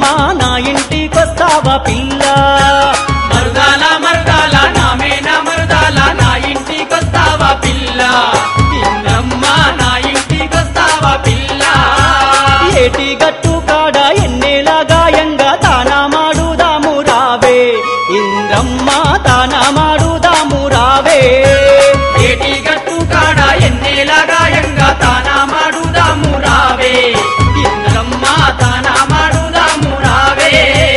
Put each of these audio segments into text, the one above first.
ఇంద్రమ్మ నా ఇంటికొస్తావా పిల్ల మరుదాల మరుదాల నామేన మరుదాల నా ఇంటికొస్తావా పిల్ల ఇంద్రమ్మ నా ఇంటికొస్తావా పిల్ల ఏటి గట్టు కాడ ఎన్నేల గాయంగా తానా మాడుదాము రావే ఇంద్రమ్మ తానా మాడుదాము రావే ఏటి గట్టు కాడ ఎన్నేల గాయంగా తానా మాడుదాము రావే ఇంద్రమ్మ తానా మాడుదాము రావే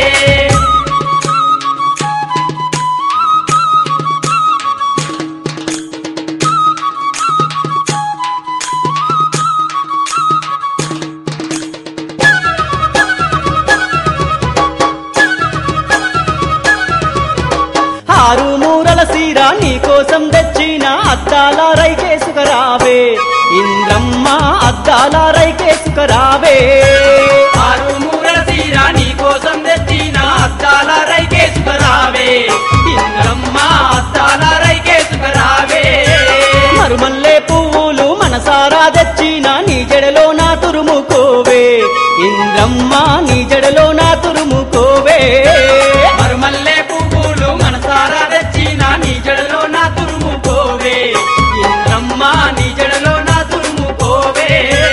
ఆరు మూరల సీర నీకోసం తెచ్చిన అద్దాల రైకేసుకరావే ఇంద్రమ్మ అద్దాల రైకేసుకరావే ఆరు మూరల తీరా నీ కోసం తెచ్చిన అద్దాల రైకేసుకురావే ఇంద్రమ్మ అద్దాల రైకేసుకురావే మరుమల్లే పువ్వులు మనసారా తెచ్చిన నీ జడలో నా తురుముకోవే ఇంద్రమ్మ నీ జడలో నా తురుముకోవే మరుమల్లే పువ్వులు మనసారా తెచ్చిన నీ జడలో నా తురుము పోవే ఇంద్రమ్మ నీ జడలో నా తురుము పోవే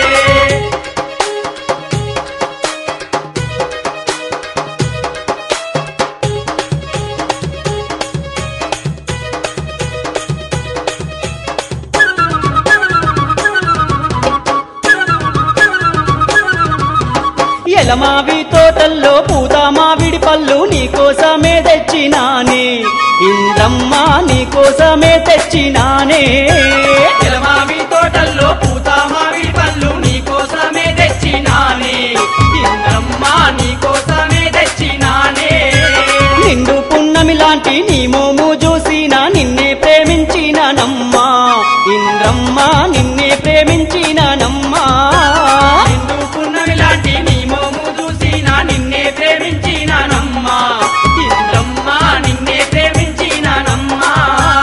ఎలమావి తోటల్లో పూత మావిడి పళ్ళు నీకోసమే తెచ్చినానే ఇంద్రమ్మ నీకోసమే తెచ్చినానే ఎలమావి తోటల్లో పూత మావి పళ్ళు నీ కోసమే తెచ్చినానే ఇంద్రమ్మ నీ కోసమే తెచ్చినానే నిండు పున్నమి లాంటి నీ మోము చూసిన నిన్నే ప్రేమించినానమ్మా ఇంద్రమ్మ నిన్నే ప్రేమించినానమ్మా నిన్ను పున్నమి లాంటి నీ మోము చూసిన నిన్నే ప్రేమించినానమ్మా ఇంద్రమ్మ నిన్నే ప్రేమించినానమ్మా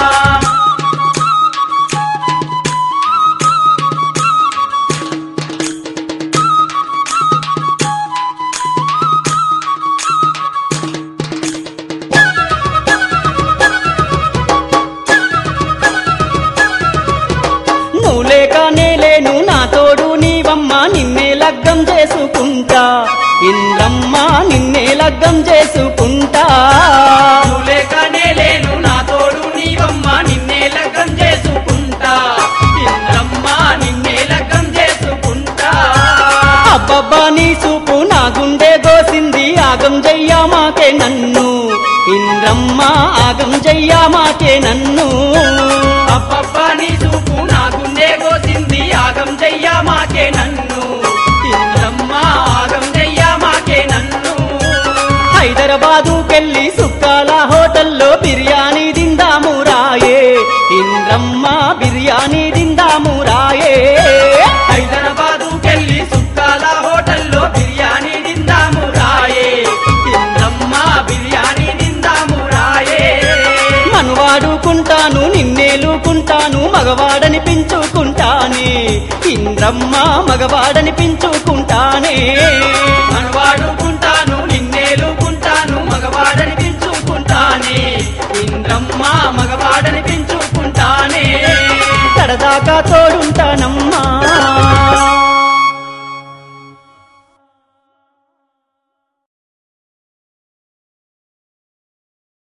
నువ్వు లేక నేలేను నా తోడు నీవమ్మ నిన్నే లగ్గం చేసుకుంటా ఇంద్రమ్మ నిన్నే లగ్గం చేసుకుంటా నువ్వు లేకనే లేను నా తోడు నీవమ్మ నిన్నే లగ్గం చేసుకుంటా ఇంద్రమ్మ నిన్నే లగ్గం చేసుకుంటా అబ్బబ్బా నీ చూపు నా గుండె దోసింది ఆగం జయ్యా మాకే నన్ను ఇంద్రమ్మ ఆగం జయ్యా మాకే నన్ను అబ్బబ్బా నీ చూపు నా గుండె కోసింది ఆగం చెయ్యా మాకే నన్ను ఇంద్రమ్మ ఆగం చెయ్యా మాకే నన్ను హైదరాబాదుకెళ్ళి సుక్కాల హోటల్లో బిర్యానీ తిందాము రాయే ఇంద్రమ్మ బిర్యానీ తిందాము రాయే హైదరాబాదుకెళ్ళి సుక్కాల హోటల్లో బిర్యానీ తిందాము రాయే ఇంద్రమ్మ బిర్యానీ తిందాము రాయే మనువాడుకుంటాను నిన్నేలుకుంటాను మగవాడని పెంచుకుంటానే ఇంద్రమ్మ మగవాడని పెంచుకుంటానే మనవాడు